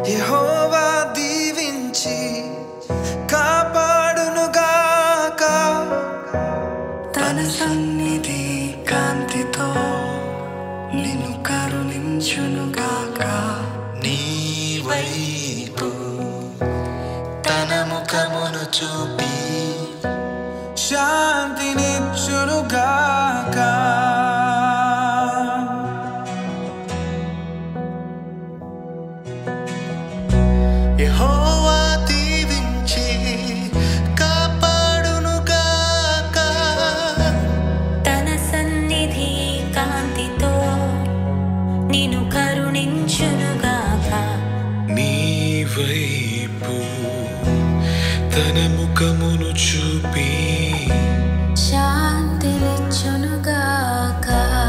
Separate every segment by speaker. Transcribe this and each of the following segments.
Speaker 1: యెహోవా దీవించి కాపాడునుగాక
Speaker 2: తన సన్నిధి కాంతితో నిన్ను కరుణించునుగాక
Speaker 3: నీ వైపు తన ముఖమును చూపి
Speaker 1: శాంతినిచ్చునుగాక
Speaker 3: యెహోవా దీవించి కాపాడునుగాక
Speaker 4: తన సన్నిధి కాంతితో నిన్ను కరుణించునుగాక
Speaker 3: నీ వైపు తన ముఖమును చూపి
Speaker 4: శాంతినిచ్చునుగాక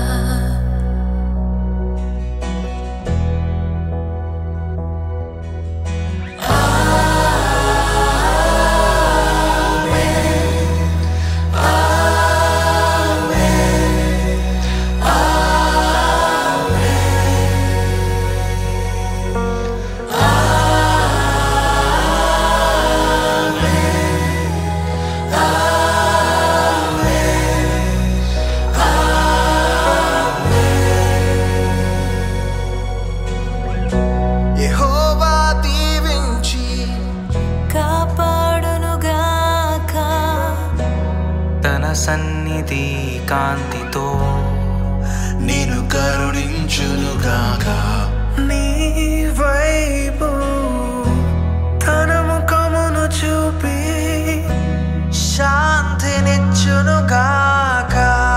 Speaker 1: యెహోవా దీవించి
Speaker 4: కాపాడునుగాక
Speaker 2: తన సన్నిధి కాంతితో
Speaker 3: నేను కరుణించునుగాక
Speaker 1: నీ వైపు తన ముఖమును చూపి శాంతినిచ్చునుగాక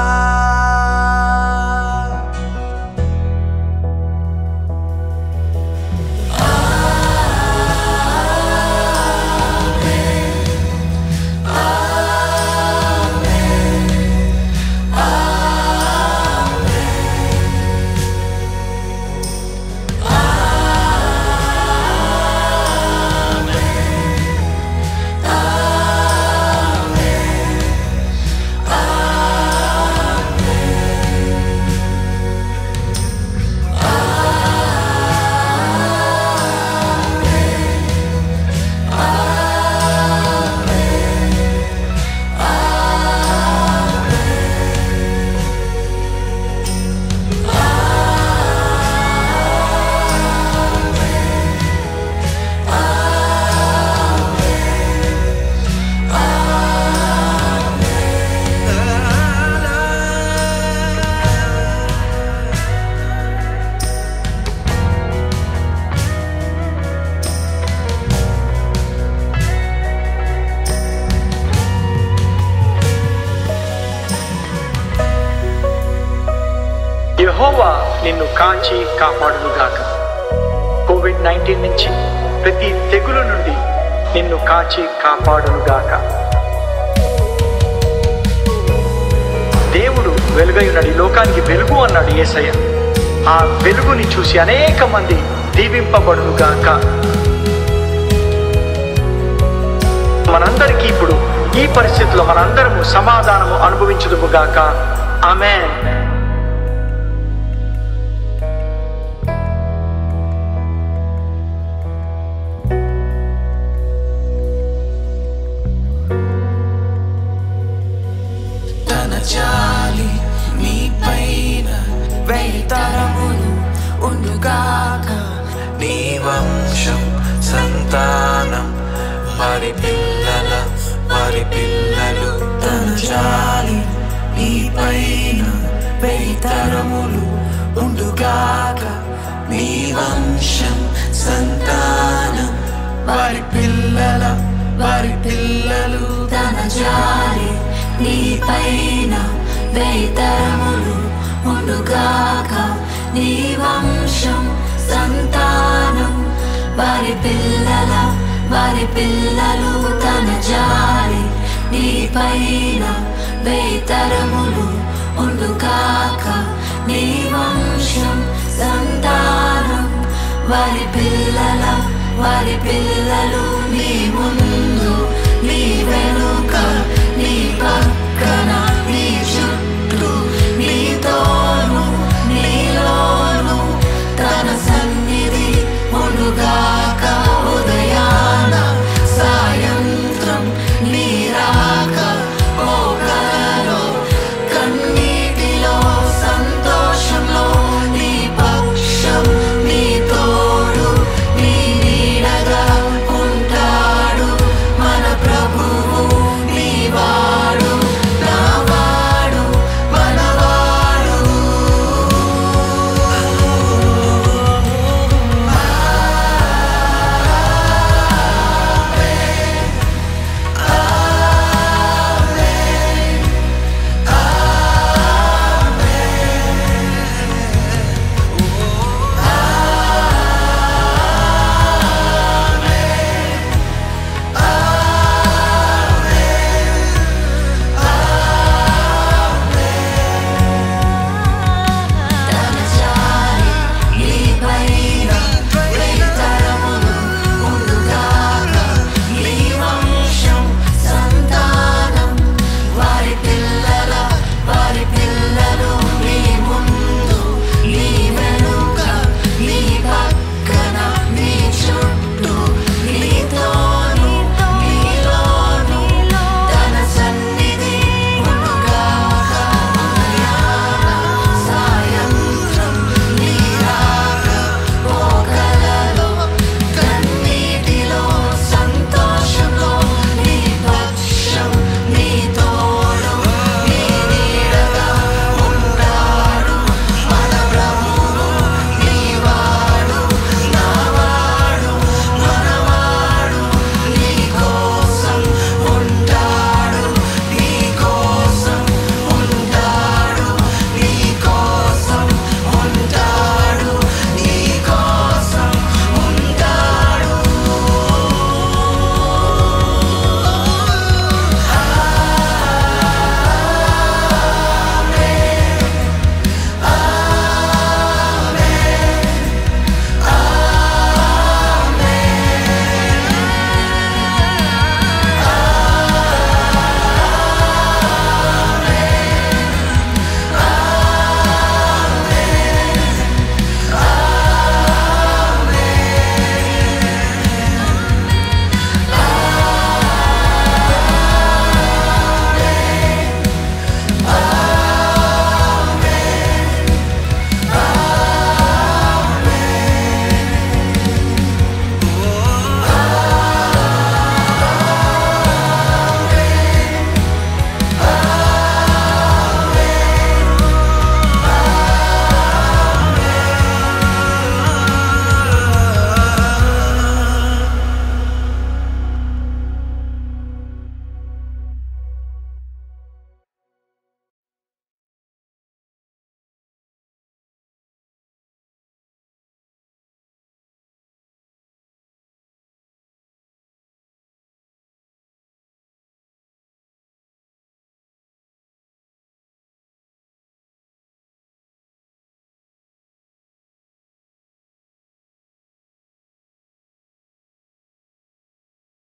Speaker 5: యెహోవా నిన్ను కాచి కాపాడునుగాక కోవిడ్ నైన్టీన్ నుంచి ప్రతి తెగులు నుండి నిన్ను కాచి కాపాడునుగాక దేవుడు వెలుగైనాడు ఈ లోకానికి వెలుగు అన్నాడు యేసయ్య ఆ వెలుగుని చూసి అనేక మంది దీవింపబడునుగాక మనందరికీ ఇప్పుడు ఈ పరిస్థితిలో మనందరము సమాధానము అనుభవించుదుముగాక ఆమెన్
Speaker 3: తన జాలి నీ పైన
Speaker 2: వెయ్యితరములు ఉండుగాక
Speaker 3: నీ వంశం సంతానం వారి పిల్లల వారి పిల్లలు
Speaker 2: తన జాలి నీ పైన వెయ్యితరములు ఉండుగాక
Speaker 3: నీ వంశం సంతానం వారి పిల్లల వారి పిల్లలు
Speaker 4: తన జాలి నీ పైన వేతరములు ఉండుగాక నీ వంశం సంతానం వారి పిల్లల వారి పిల్లలు తన జాలి నీ పైన వేతరములు ఉండుగాక నీ వంశం సంతానం వారి పిల్లల వారి పిల్లలు నీవు